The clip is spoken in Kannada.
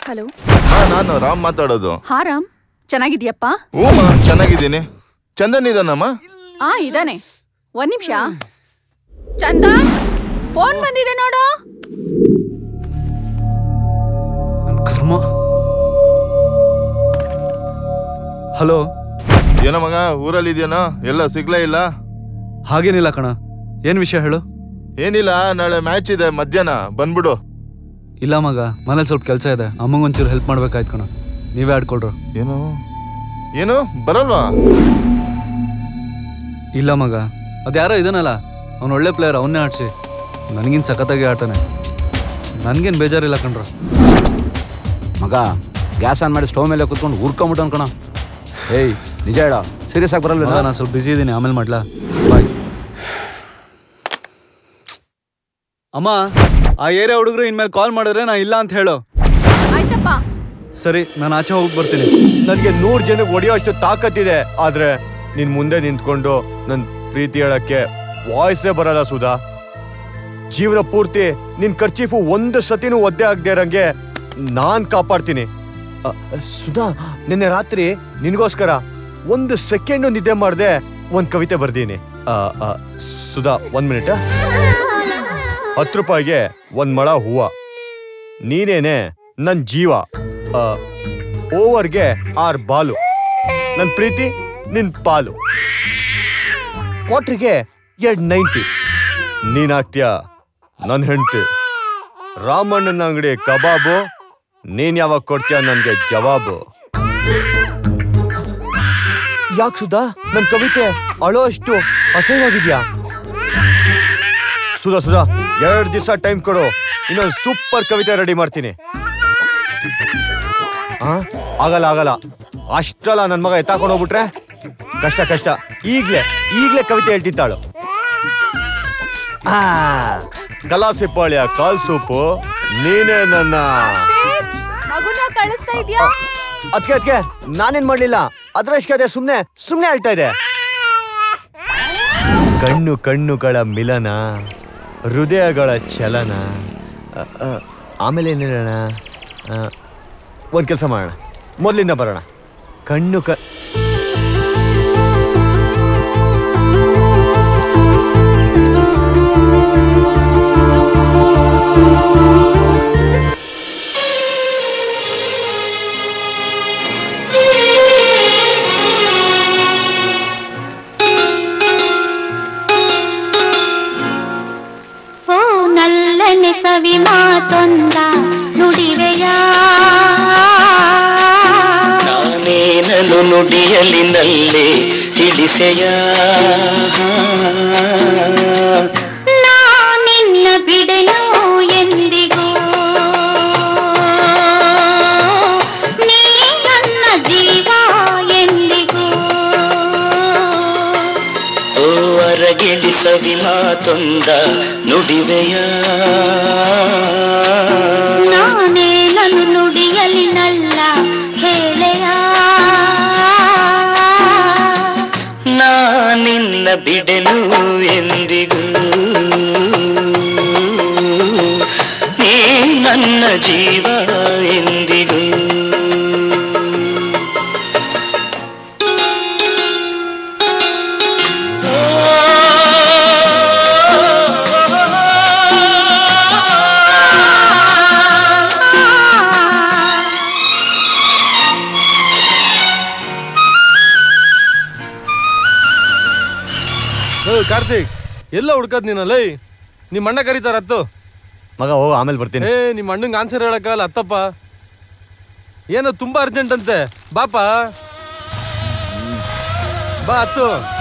ಹಲೋ ಹಾ ನಾನು ರಾಮ್ ಮಾತಾಡೋದು ಹಾ ರಾಮ್ ಚೆನ್ನಾಗಿದ್ಯಪ್ಪ ಹ್ಞೂ ಮಾ ಚೆನ್ನಾಗಿದ್ದೀನಿ ಚಂದನ್ ಇದಾನಮ್ಮ ಆ ಇದಾನೆ ಒಂದ್ ನಿಮಿಷ ಚಂದನ್ ಫೋನ್ ಬಂದಿದೆ ನೋಡು ನನ್ ಕರ್ಮ ಹಲೋ ಏನೋ ಮಗ ಊರಲ್ಲಿ ಇದೆಯೇನೋ ಎಲ್ಲ ಸಿಗ್ಲೇ ಇಲ್ಲ ಹಾಗೇನಿಲ್ಲ ಕಣ ಏನ್ ವಿಷಯ ಹೇಳು ಏನಿಲ್ಲ ನಾಳೆ ಮ್ಯಾಚ್ ಇದೆ ಮಧ್ಯಾಹ್ನ ಬಂದ್ಬಿಡು ಇಲ್ಲ ಮಗ ಮನೇಲಿ ಸ್ವಲ್ಪ ಕೆಲಸ ಇದೆ ಅಮ್ಮಂಗೊಂಚೂರು ಹೆಲ್ಪ್ ಮಾಡ್ಬೇಕಾಯ್ತು ಕಣ ನೀವೇ ಆಡ್ಕೊಳ್ರು ಏನು ಏನು ಬರಲ್ವಾ ಇಲ್ಲ ಮಗ ಅದ್ಯಾರೋ ಇದನ್ನಲ್ಲ ಅವ್ನು ಒಳ್ಳೆ ಪ್ಲೇಯರ್ ಅವನ್ನೇ ಆಡ್ಸಿ ನನಗಿನ್ ಸಖತ್ತಾಗಿ ಆಡ್ತಾನೆ ನನ್ಗೇನು ಬೇಜಾರಿಲ್ಲ ಕಣ್ರು ಮಗ ಗ್ಯಾಸ್ ಆನ್ ಮಾಡಿ ಸ್ಟವ್ ಮೇಲೆ ಕುತ್ಕೊಂಡು ಹುರ್ಕೊಂಬಿಟ್ಟು ಅನ್ಕಣ ಏಯ್ ನಿಜ ಹೇಳ ಸೀರಿಯಸ್ ಆಗಿ ಮಗ ಬರಲ್ವ ನಾನು ಸ್ವಲ್ಪ ಬಿಸಿ ಇದ್ದೀನಿ ಆಮೇಲೆ ಮಾಡ್ಲಾ ಬಾಯ್ ಅಮ್ಮ ಆ ಏರಿಯಾ ಹುಡುಗರು ಇನ್ಮೇಲೆ ಕಾಲ್ ಮಾಡಿದ್ರೆ ನಾ ಇಲ್ಲ ಅಂತ ಹೇಳು ಆಯ್ತಪ್ಪ ಸರಿ ನಾನು ಆಚೆ ಹೋಗಿ ಬರ್ತೀನಿ ನನಗೆ ನೂರ್ ಜನಕ್ಕೆ ಹೊಡೆಯೋಷ್ಟು ತಾಕತ್ತಿದೆ ಆದ್ರೆ ನಿನ್ ಮುಂದೆ ನಿಂತ್ಕೊಂಡು ನನ್ ಪ್ರೀತಿ ಹೇಳಕ್ಕೆ ವಾಯ್ಸೇ ಬರಲ್ಲ ಸುಧಾ ಜೀವನ ಪೂರ್ತಿ ನಿನ್ ಖರ್ಚೀಫು ಒಂದು ಸತಿನೂ ಒದ್ದೆ ಆಗದೆ ಇರಂಗೆ ನಾನ್ ಕಾಪಾಡ್ತೀನಿ ಅ, ಸುಧಾ ನಿನ್ನೆ ರಾತ್ರಿ ನಿನ್ಗೋಸ್ಕರ ಒಂದು ಸೆಕೆಂಡ್ ನಿದ್ದೆ ಮಾಡ್ದೆ ಒಂದ್ ಕವಿತೆ ಬರ್ದೀನಿ ಅ, ಅ, ಸುಧಾ ಒಂದ್ ಮಿನಿಟ್ ಹತ್ತು ರೂಪಾಯಿಗೆ ಒಂದ್ ಮಳ ಹೂವ ನೀನೇನೆ ನನ್ ಜೀವ ಆ, ಓವರ್ಗೆ ಆರ್ ಬಾಲು ನನ್ ಪ್ರೀತಿ ನಿನ್ ಪಾಲು ಕ್ವಾಟ್ರಿಗೆ ಎರಡ್ ನೈಂಟಿ ನೀನಾಗ್ತೀಯ ನನ್ ಹೆಂಡ್ತಿ ರಾಮಣ್ಣನ ಅಂಗಡಿ ಕಬಾಬು ನೀನ್ ಯಾವಾಗ ಕೊಡ್ತೀಯ ನನ್ಗೆ ಜವಾಬು ಯಾಕ್ ಸುಧಾ ನನ್ ಕವಿತೆ ಅಳೋ ಅಷ್ಟು ಅಸಹ್ಯವಾಗಿದ್ಯಾ ಸುಧಾ ಸುಧಾ ಎರಡ್ ದಿವಸ ಟೈಮ್ ಕೊಡು ಇನ್ನೊಂದು ಸೂಪರ್ ಕವಿತೆ ರೆಡಿ ಮಾಡ್ತೀನಿ ಆ? ಆಗಲ್ಲ ಆಗಲ್ಲ ಅಷ್ಟಲ್ಲ ನನ್ ಮಗ ಎತ್ತಾಕೊಂಡು ಹೋಗ್ಬಿಟ್ರೆ ಕಷ್ಟ ಕಷ್ಟ ಈಗ್ಲೇ ಈಗ್ಲೇ ಕವಿತೆ ಹೇಳ್ತಿದ್ದಾಳು ಆ, ಕಲಾಸಿಪಾಳ್ಯ ಕಾಲ್ ಸೂಪು ನೀನೇ ನನ್ನ ಮಗುನ ಕಳಿಸ್ತಾ ಇದ್ಯಾ ಅದ್ಕೆ ಅದ್ಕೆ ನಾನೇನ್ ಮಾಡ್ಲಿಲ್ಲ ಅದ್ರಷ್ಟೇ ಅದೇ ಸುಮ್ನೆ ಸುಮ್ನೆ ಹೇಳ್ತಾ ಇದೆ ಕಣ್ಣು ಕಣ್ಣುಗಳ ಮಿಲನ ಹೃದಯಗಳ ಚಲನ ಅ, ಅ, ಆಮೇಲೆ ಏನ್ ಹೇಳೋಣ ಅ, ಒಂದ್ ಕೆಲಸ ಮಾಡೋಣ ಮೊದಲಿಂದ ಬರೋಣ ಕಣ್ಣು ಕ ಓ ನಲ್ಲನೆ ಸವಿ ಮಾತೊಂದ ನುಡಿವೆಯ ನಾನೇನನು ನುಡಿಯಲಿ ನಲ್ಲೆ ತಿಳಿಸೆಯ ನಾ ನಿನ್ನ ಬಿಡೆನು ಎಂದಿಗೂ ನೀ ನನ್ನ ಜೀವ ಎಂದಿಗೂ ಓ ಅರಗಿಳಿ ಸವಿ ಮಾತೊಂದ ನುಡಿವೆಯ ನಾನೇನನು ನುಡಿಯಲಿ ನಲ್ಲ ಹೇಳೆಯ ನಾ ನಿನ್ನ ಬಿಡೆನು ಎಂದಿಗೂ ನೀ ನನ್ನ ಜೀವ ಎಂದಿಗೂ ಕಾರ್ತಿಕ್ ಎಲ್ಲ ಹುಡ್ಕದ್ ನೀನಲ್ಲ ನಿಮ್ಮ ಅಣ್ಣ ಕರೀತಾರ ಹತ್ತು ಮಗ ಹೋಗು ಆಮೇಲೆ ಬರ್ತೀನಿ ಏ ನಿಮ್ಮ ಅಣ್ಣಂಗೆ ಆನ್ಸರ್ ಹೇಳಕ್ಕಾಗಲ್ಲ ಹತ್ತಪ್ಪ ಏನೋ ತುಂಬಾ ಅರ್ಜೆಂಟ್ ಅಂತೆ ಬಾಪ ಬಾ ಹತ್ತು